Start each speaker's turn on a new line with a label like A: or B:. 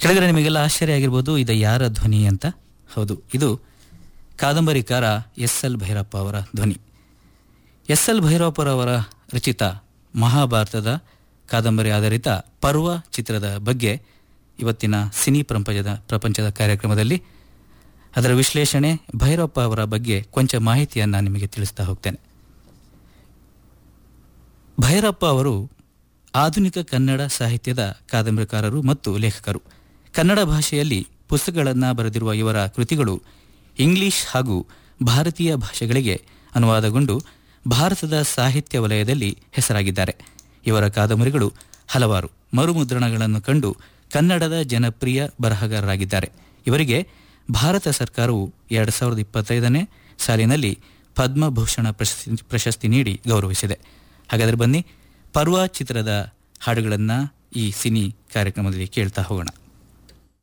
A: ಕೆಳಗಡೆ ನಿಮಗೆಲ್ಲ ಆಶ್ಚರ್ಯ ಆಗಿರ್ಬೋದು ಇದು ಯಾರ ಧ್ವನಿ ಅಂತ ಹೌದು ಇದು ಕಾದಂಬರಿಕಾರ ಎಸ್ ಎಲ್ ಭೈರಪ್ಪ ಅವರ ಧ್ವನಿ ಎಸ್ ಎಲ್ ಭೈರಪ್ಪರವರ ರಚಿತ ಮಹಾಭಾರತದ ಕಾದಂಬರಿ ಆಧಾರಿತ ಪರ್ವ ಚಿತ್ರದ ಬಗ್ಗೆ ಇವತ್ತಿನ ಸಿನಿ ಪ್ರಪಂಚದ ಪ್ರಪಂಚದ ಕಾರ್ಯಕ್ರಮದಲ್ಲಿ ಅದರ ವಿಶ್ಲೇಷಣೆ ಭೈರಪ್ಪ ಅವರ ಬಗ್ಗೆ ಕೊಂಚ ಮಾಹಿತಿಯನ್ನು ನಿಮಗೆ ತಿಳಿಸ್ತಾ ಹೋಗ್ತೇನೆ ಭೈರಪ್ಪ ಅವರು ಆಧುನಿಕ ಕನ್ನಡ ಸಾಹಿತ್ಯದ ಕಾದಂಬರಿಕಾರರು ಮತ್ತು ಲೇಖಕರು ಕನ್ನಡ ಭಾಷೆಯಲ್ಲಿ ಪುಸ್ತಕಗಳನ್ನು ಬರೆದಿರುವ ಇವರ ಕೃತಿಗಳು ಇಂಗ್ಲಿಷ್ ಹಾಗೂ ಭಾರತೀಯ ಭಾಷೆಗಳಿಗೆ ಅನುವಾದಗೊಂಡು ಭಾರತದ ಸಾಹಿತ್ಯ ವಲಯದಲ್ಲಿ ಹೆಸರಾಗಿದ್ದಾರೆ ಇವರ ಕಾದಂಬರಿಗಳು ಹಲವಾರು ಮರುಮುದ್ರಣಗಳನ್ನು ಕಂಡು ಕನ್ನಡದ ಜನಪ್ರಿಯ ಬರಹಗಾರರಾಗಿದ್ದಾರೆ ಇವರಿಗೆ ಭಾರತ ಸರ್ಕಾರವು ಎರಡು ಸಾವಿರದ ಇಪ್ಪತ್ತೈದನೇ ಸಾಲಿನಲ್ಲಿ ಪದ್ಮಭೂಷಣ ಪ್ರಶಸ್ತಿ ಪ್ರಶಸ್ತಿ ನೀಡಿ ಗೌರವಿಸಿದೆ ಹಾಗಾದರೆ ಬನ್ನಿ ಪರ್ವ ಚಿತ್ರದ ಹಾಡುಗಳನ್ನು ಈ ಸಿನಿ ಕಾರ್ಯಕ್ರಮದಲ್ಲಿ ಕೇಳ್ತಾ ಹೋಗೋಣ